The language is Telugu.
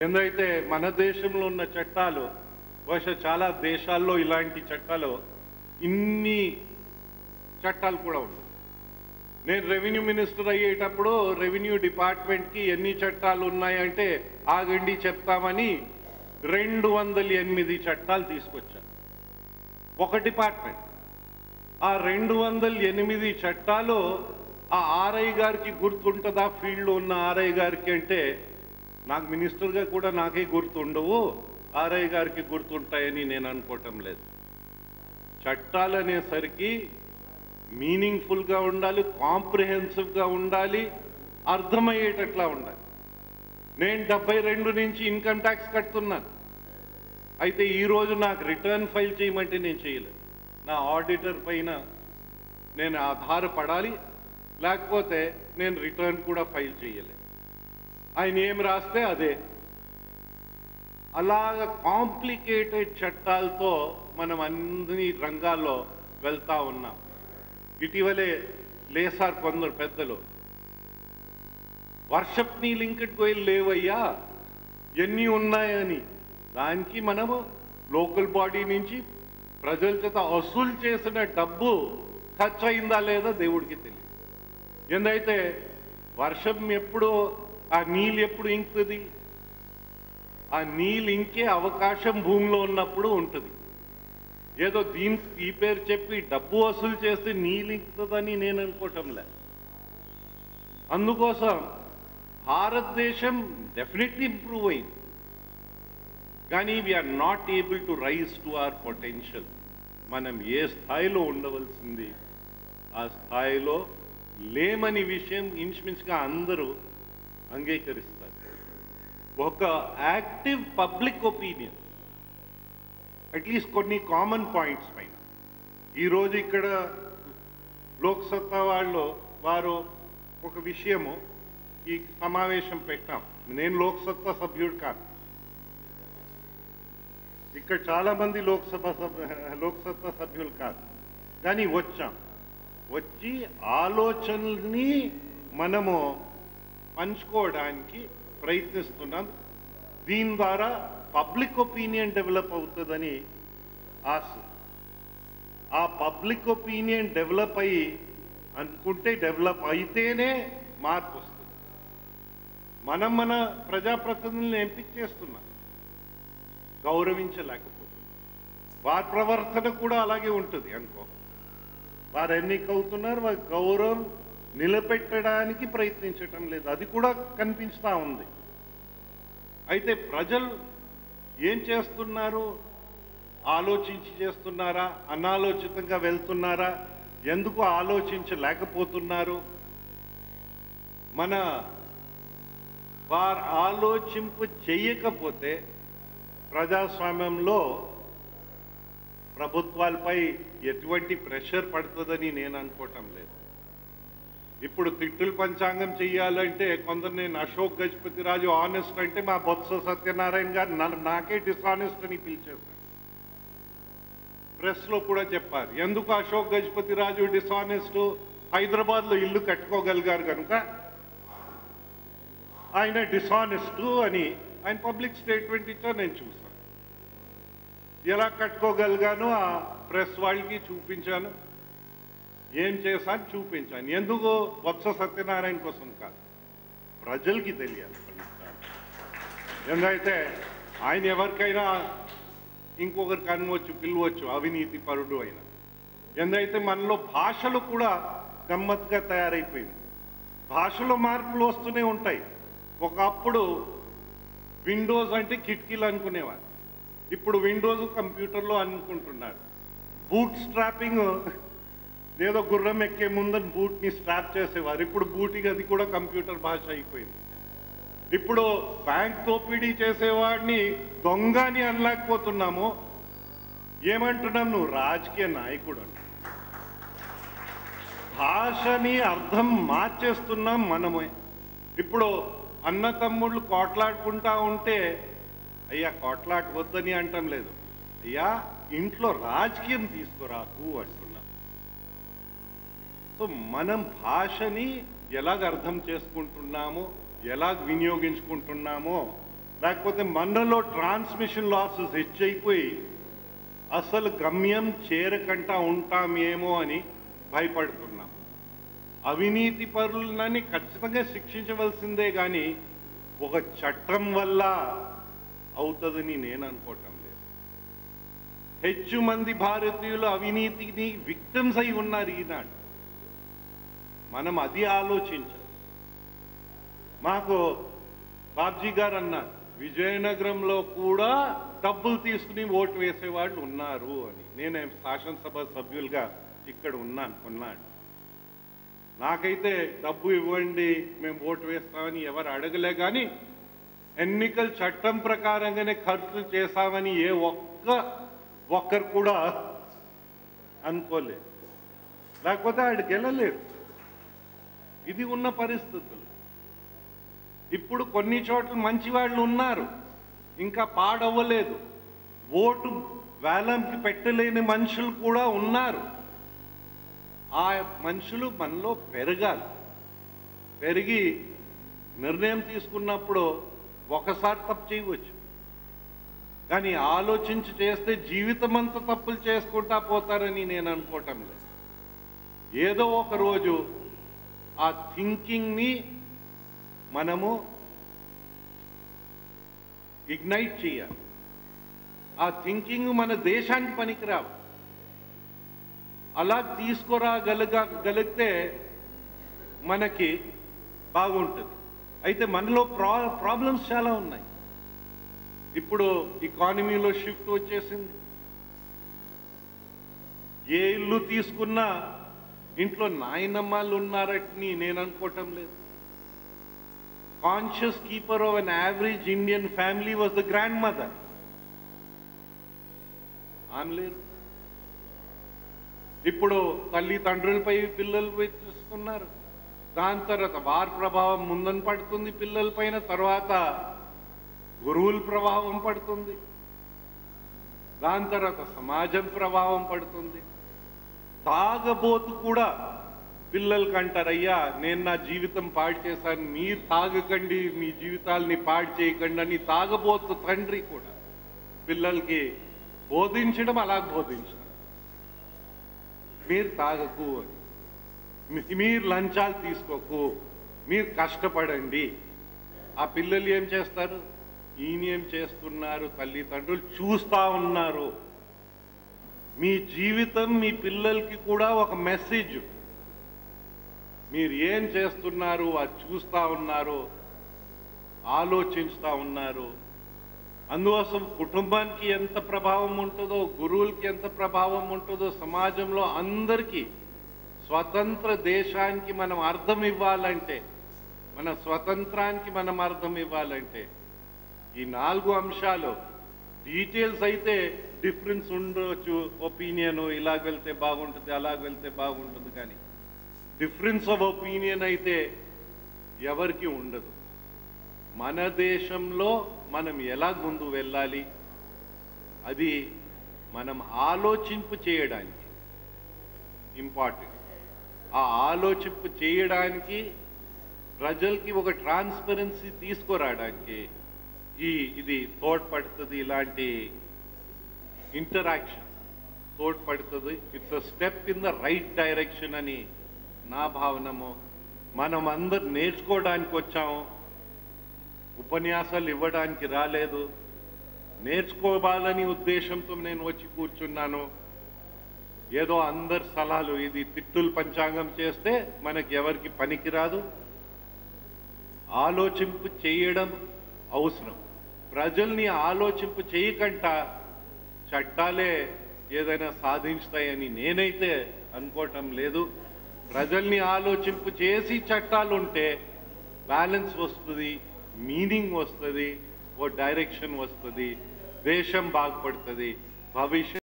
ఎందుకైతే మన దేశంలో ఉన్న చట్టాలు బహుశా చాలా దేశాల్లో ఇలాంటి చట్టాలు ఇన్ని చట్టాలు కూడా ఉన్నాయి నేను రెవెన్యూ మినిస్టర్ అయ్యేటప్పుడు రెవెన్యూ డిపార్ట్మెంట్కి ఎన్ని చట్టాలు ఉన్నాయంటే ఆగండి చెప్తామని రెండు వందల ఎనిమిది చట్టాలు తీసుకొచ్చాను ఒక డిపార్ట్మెంట్ ఆ రెండు వందల ఎనిమిది చట్టాలు ఆ ఆర్ఐ గారికి గుర్తుంటుందా ఫీల్డ్లో ఉన్న ఆర్ఐ గారికి అంటే నాకు మినిస్టర్గా కూడా నాకే గుర్తుండవు ఆర్ఐ గారికి గుర్తుంటాయని నేను అనుకోవటం లేదు చట్టాలు అనేసరికి మీనింగ్ఫుల్గా ఉండాలి కాంప్రిహెన్సివ్గా ఉండాలి అర్థమయ్యేటట్లా ఉండాలి నేను డెబ్బై రెండు నుంచి ఇన్కమ్ ట్యాక్స్ కడుతున్నాను అయితే ఈరోజు నాకు రిటర్న్ ఫైల్ చేయమంటే నేను చేయలేదు నా ఆడిటర్ పైన నేను ఆధారపడాలి లేకపోతే నేను రిటర్న్ కూడా ఫైల్ చేయలేదు ఆయన ఏం రాస్తే అదే అలాగ కాంప్లికేటెడ్ చట్టాలతో మనం అన్ని రంగాల్లో వెళ్తా ఉన్నాం ఇటీవలే లేసారు కొందరు పెద్దలు వర్షప్ నీ లింక్డ్ గోయలు లేవయ్యా ఎన్ని ఉన్నాయని దానికి మనము లోకల్ బాడీ నుంచి ప్రజల చేత వసూలు చేసిన డబ్బు ఖర్చు అయిందా లేదా దేవుడికి తెలియదు ఎందుకైతే వర్షం ఎప్పుడు ఆ నీళ్ళు ఎప్పుడు ఇంకుతుంది ఆ నీళ్ళు ఇంకే అవకాశం భూమిలో ఉన్నప్పుడు ఉంటుంది ఏదో దీనికి ఈ పేరు చెప్పి డబ్బు వసూలు చేస్తే నీళ్ళు ఇంకుతుందని నేను అనుకోవటం లే అందుకోసం భారతదేశం డెఫినెట్లీ ఇంప్రూవ్ అయింది కానీ we're not able to rise to our potential మనం ఏ స్థాయిలో ఉండవలసింది ఆ స్థాయిలో లేమని విషయం ఇంచుమించుగా అందరూ అంగీకరిస్తారు ఒక యాక్టివ్ పబ్లిక్ ఒపీనియన్ అట్లీస్ట్ కొన్ని కామన్ పాయింట్స్ పైన ఈరోజు ఇక్కడ లోక్సత్తా వాళ్ళు వారు ఒక విషయము ఈ సమావేశం పెట్టాం నేను లోక్సత్తా సభ్యుడు కాదు ఇక్కడ చాలా మంది లోక్సభ సభ లోక్సత్తా సభ్యులు కాదు కానీ వచ్చాం వచ్చి ఆలోచనల్ని మనము పంచుకోవడానికి ప్రయత్నిస్తున్నాం దీని ద్వారా పబ్లిక్ ఒపీనియన్ డెవలప్ అవుతుందని ఆశ ఆ పబ్లిక్ ఒపీనియన్ డెవలప్ అయ్యి అనుకుంటే డెవలప్ అయితేనే మార్పు వస్తుంది మనం మన ప్రజాప్రతినిధులను ఎంపిక చేస్తున్నాం గౌరవించలేకపోతున్నాం వారి ప్రవర్తన కూడా అలాగే ఉంటుంది అనుకో వారు ఎన్నికవుతున్నారు వారి గౌరవం నిలబెట్టడానికి ప్రయత్నించటం లేదు అది కూడా కనిపిస్తూ ఉంది అయితే ప్రజలు ఏం చేస్తున్నారు ఆలోచించి చేస్తున్నారా అనాలోచితంగా వెళ్తున్నారా ఎందుకు ఆలోచించలేకపోతున్నారు మన వారు ఆలోచింపు చెయ్యకపోతే ప్రజాస్వామ్యంలో ప్రభుత్వాలపై ఎటువంటి ప్రెషర్ పడుతుందని నేను అనుకోవటం లేదు ఇప్పుడు తిట్టులు పంచాంగం చెయ్యాలంటే కొందరు నేను అశోక్ గజపతి రాజు ఆనెస్ట్ అంటే మా బొత్స సత్యనారాయణ గారు నా- నాకే డిసానెస్ట్ అని పిలిచేశారు ప్రెస్ లో కూడా చెప్పారు ఎందుకు అశోక్ గజపతి రాజు డిసానెస్ట్ హైదరాబాద్ లో ఇల్లు కట్టుకోగలిగారు కనుక ఆయన డిసానెస్ట్ అని ఆయన పబ్లిక్ స్టేట్మెంట్ ఇచ్చారు నేను చూశాను ఎలా కట్టుకోగలిగాను ఆ ప్రెస్ వాళ్ళకి చూపించాను ఏం చేశాను చూపించాను ఎందుకు వత్స సత్యనారాయణ కోసం కాదు ప్రజలకి తెలియాలి ఫలితాలు. ఎందుకైతే ఆయన ఎవరికైనా ఇంకొకరికి అనవచ్చు పిలవచ్చు అవినీతి పరుడు అయిన ఎందుకైతే మనలో భాషలు కూడా గమ్మత్తుగా తయారైపోయింది భాషలో మార్పులు వస్తూనే ఉంటాయి ఒకప్పుడు విండోస్ అంటే కిటికీలు అనుకునేవారు ఇప్పుడు విండోస్ కంప్యూటర్లో అనుకుంటున్నారు బూట్ స్ట్రాపింగ్ ఏదో గుర్రం ఎక్కే ముందని బూట్ని స్ట్రాప్ చేసేవారు ఇప్పుడు బూటికి అది కూడా కంప్యూటర్ భాష అయిపోయింది ఇప్పుడు బ్యాంక్ దోపిడీ చేసేవాడిని దొంగ అని అనలేకపోతున్నాము ఏమంటున్నాం నువ్వు రాజకీయ నాయకుడు అంట భాషని అర్థం మార్చేస్తున్నాం మనమే ఇప్పుడు అన్న తమ్ముళ్ళు కోట్లాడుకుంటా ఉంటే అయ్యా కోట్లాట వద్దని అంటం లేదు అయ్యా ఇంట్లో రాజకీయం తీసుకురాకు అంటున్నాం సో మనం భాషని ఎలాగ అర్థం చేసుకుంటున్నామో ఎలాగ వినియోగించుకుంటున్నామో లేకపోతే మనలో ట్రాన్స్మిషన్ లాసెస్ హెచ్చైపోయి అసలు గమ్యం చేరకంటా ఉంటామేమో అని భయపడుతున్నాం అవినీతి పరులని ఖచ్చితంగా శిక్షించవలసిందే కానీ ఒక చట్టం వల్ల అవుతుందని నేను అనుకోవటం లేదు హెచ్చు మంది భారతీయులు అవినీతిని విక్టమ్స్ అయి ఉన్నారు ఈనాడు మనం అది ఆలోచించాలి మాకు బాబ్జీ గారు అన్నారు విజయనగరంలో కూడా డబ్బులు తీసుకుని ఓటు వేసేవాళ్ళు ఉన్నారు అని నేను శాసనసభ సభ్యులుగా ఇక్కడ ఉన్నాను కొన్నాడు నాకైతే డబ్బు ఇవ్వండి మేము ఓటు వేస్తామని ఎవరు అడగలే కానీ ఎన్నికల చట్టం ప్రకారంగానే ఖర్చు చేశామని ఏ ఒక్క ఒక్కరు కూడా అనుకోలేదు లేకపోతే ఆడు గెలలేరు ఇది ఉన్న పరిస్థితులు ఇప్పుడు కొన్ని చోట్ల మంచి వాళ్ళు ఉన్నారు ఇంకా పాడవ్వలేదు ఓటు వేలంకి పెట్టలేని మనుషులు కూడా ఉన్నారు ఆ మనుషులు మనలో పెరగాలి పెరిగి నిర్ణయం తీసుకున్నప్పుడు ఒకసారి తప్పు చేయవచ్చు కానీ ఆలోచించి చేస్తే జీవితం అంతా తప్పులు చేసుకుంటా పోతారని నేను అనుకోవటం లేదు ఏదో ఒక రోజు ఆ థింకింగ్ని మనము ఇగ్నైట్ చేయాలి ఆ థింకింగ్ మన దేశానికి పనికిరావు అలా తీసుకురాగలగ గలిగితే మనకి బాగుంటుంది అయితే మనలో ప్రా ప్రాబ్లమ్స్ చాలా ఉన్నాయి ఇప్పుడు ఎకానమీలో షిఫ్ట్ వచ్చేసింది ఏ ఇల్లు తీసుకున్నా ఇంట్లో నాయనమ్మాలు ఉన్నారని నేను అనుకోవటం లేదు conscious keeper of an average Indian family was the grandmother ఆమె లేరు ఇప్పుడు తల్లి తండ్రులపై పిల్లలు వెచ్చిస్తున్నారు దాని తర్వాత వారి ప్రభావం ముందని పడుతుంది పిల్లల పైన తర్వాత గురువుల ప్రభావం పడుతుంది దాని తర్వాత సమాజం ప్రభావం పడుతుంది తాగబోతు కూడా పిల్లలకి అంటారు అయ్యా నేను నా జీవితం పాడు చేశాను మీరు తాగకండి మీ జీవితాల్ని పాడు చేయకండి అని తాగబోతు తండ్రి కూడా పిల్లలకి బోధించడం అలా బోధించడం మీరు తాగకు అని మీ- మీరు లంచాలు తీసుకోకు మీరు కష్టపడండి ఆ పిల్లలు ఏం చేస్తారు ఈయన ఏం చేస్తున్నారు తల్లిదండ్రులు చూస్తా ఉన్నారు మీ జీవితం మీ పిల్లలకి కూడా ఒక మెసేజ్ మీరు ఏం చేస్తున్నారు అది చూస్తా ఉన్నారు ఆలోచిస్తా ఉన్నారు అందుకోసం కుటుంబానికి ఎంత ప్రభావం ఉంటుందో గురువులకి ఎంత ప్రభావం ఉంటుందో సమాజంలో అందరికీ స్వతంత్ర దేశానికి మనం అర్థం ఇవ్వాలంటే మన స్వతంత్రానికి మనం అర్థం ఇవ్వాలంటే ఈ నాలుగు అంశాలు డీటెయిల్స్ అయితే డిఫరెన్స్ ఉండొచ్చు ఒపీనియన్ ఇలాగ వెళ్తే బాగుంటుంది అలాగ వెళ్తే బాగుంటుంది కానీ డిఫరెన్స్ ఆఫ్ ఒపీనియన్ అయితే ఎవరికి ఉండదు మన దేశంలో మనం ఎలా ముందు వెళ్ళాలి అది మనం ఆలోచింపు చేయడానికి ఇంపార్టెంట్ ఆ ఆలోచింపు చేయడానికి ప్రజలకి ఒక ట్రాన్స్పరెన్సీ తీసుకురావడానికి ఈ ఇది తోడ్పడుతుంది ఇలాంటి ఇంటరాక్షన్ తోడ్పడుతుంది it's a step in the right direction అని నా భావనము మనం అందరు నేర్చుకోవడానికి వచ్చాము ఉపన్యాసాలు ఇవ్వడానికి రాలేదు నేర్చుకోవాలని ఉద్దేశంతో నేను వచ్చి కూర్చున్నాను ఏదో అందరి సలహాలు ఇది తిట్టులు పంచాంగం చేస్తే మనకి ఎవరికి పనికిరాదు ఆలోచింపు చేయడం అవసరం ప్రజల్ని ఆలోచింపు చేయకంట చట్టాలే ఏదైనా సాధించుతాయని నేనైతే అనుకోవటం లేదు ప్రజల్ని ఆలోచింపు చేసి చట్టాలు ఉంటే బ్యాలెన్స్ వస్తుంది మీనింగ్ వస్తుంది ఓ డైరెక్షన్ వస్తుంది దేశం బాగుపడుతుంది భవిష్యత్